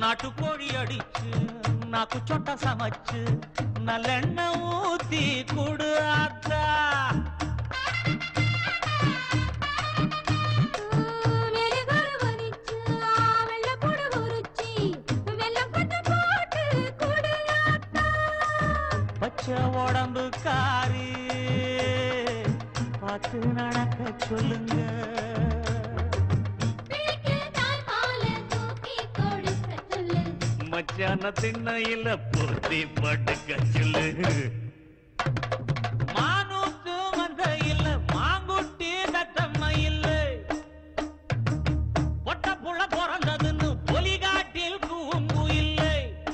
நாட்டுக்கோழி அடிச்சு நாக்கு சொட்ட சமைச்சு நல்லெண்ணெய் ஊத்தி குடு ஆத்தா மெழுகுவர வரிச்சு, வெள்ளைப்பூடு உரிச்சி, வெல்லப்பூட்டு போட்டு குடு ஆத்தா. பச்சை உடம்பு காரி பார்த்து நடக்க சொல்லுங்க பிள்ளைக்கு தாய்ப்பாலை தூக்கி கொடுக்க சொல்லு. மச்சான திண்ணையில பொருத்தி படுக்க சொல்லு மானூத்து வந்த இல்ல மாங்குட்டி தத்தம்ம இல்ல பொட்ட புள்ள பிறந்ததுன்னு பொலிகாட்டில் கூம்பு இல்லை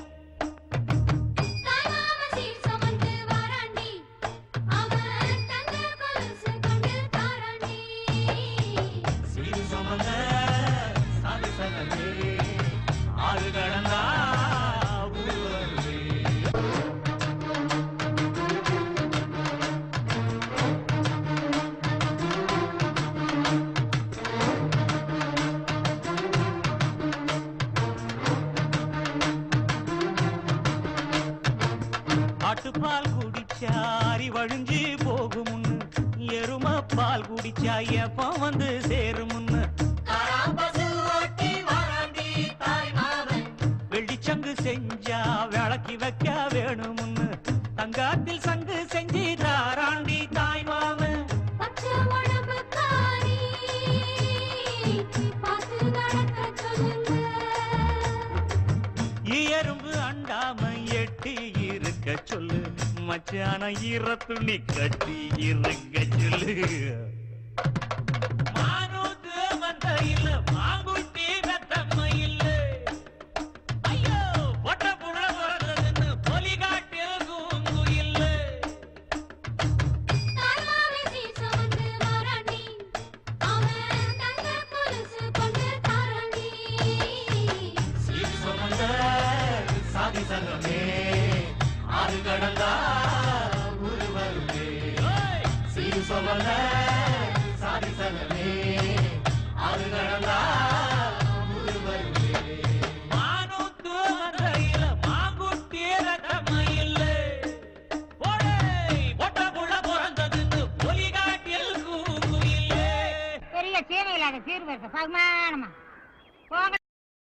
தாய்மாம சீர் சுமந்து வாராண்டி, அவன் தங்க கொலுசு கொண்டு தாராண்டி. சீரு சுமந்த சாமி சனமே ஆறு கடந்தா ஊர் வருவே ஆட்டுப்பால் குடிச்சா அரி வழிஞ்சு போகுமுன்னு எரும பால் குடிச்சா எப்ப வந்து சேருமுன்னு வெள்ளிச்சங்கு செஞ்சா விளக்கி வைக்க வேணுமுன்னு தங்காத்தில் சங்கு செஞ்சு தாராண்டி தாய் மாமன் பச்சை உடம்புக்காரி, பார்த்து நடக்க சொல்லுங்க எறும்பு அண்டாம எட்டி இருக்க சொல்லு மச்சான ஈர துணி கட்டி இருக்க சொல்லு மானூத்து வந்த இல்ல மாங்குட்டி வெத்தம்ம இல்ல ஐயோ பொட்ட புள்ள பிறந்ததுன்னு பொலிகாட்டில் கூங்கு இல்ல தாய்மாமன் சீர் சுமந்து வாராண்டி, அவன் தங்க கொலுசு கொண்டு தாராண்டி. சீர் சுமந்த சாதி சங்கமே ஆறு கடந்தா ஊரு வருவே சீர் சுமந்த சாதி சங்கமே ஆறு கடந்தா ஊரு வருவே மானூத்து வரையில மாங்குட்டி ரகமையில் போடே பொட்ட புள்ள பிறந்ததுன்னு பொலிகாட்டில் கூங்குயிலே பெரிய சீனை இல்லாத சீர்வரிசை பகுமானமா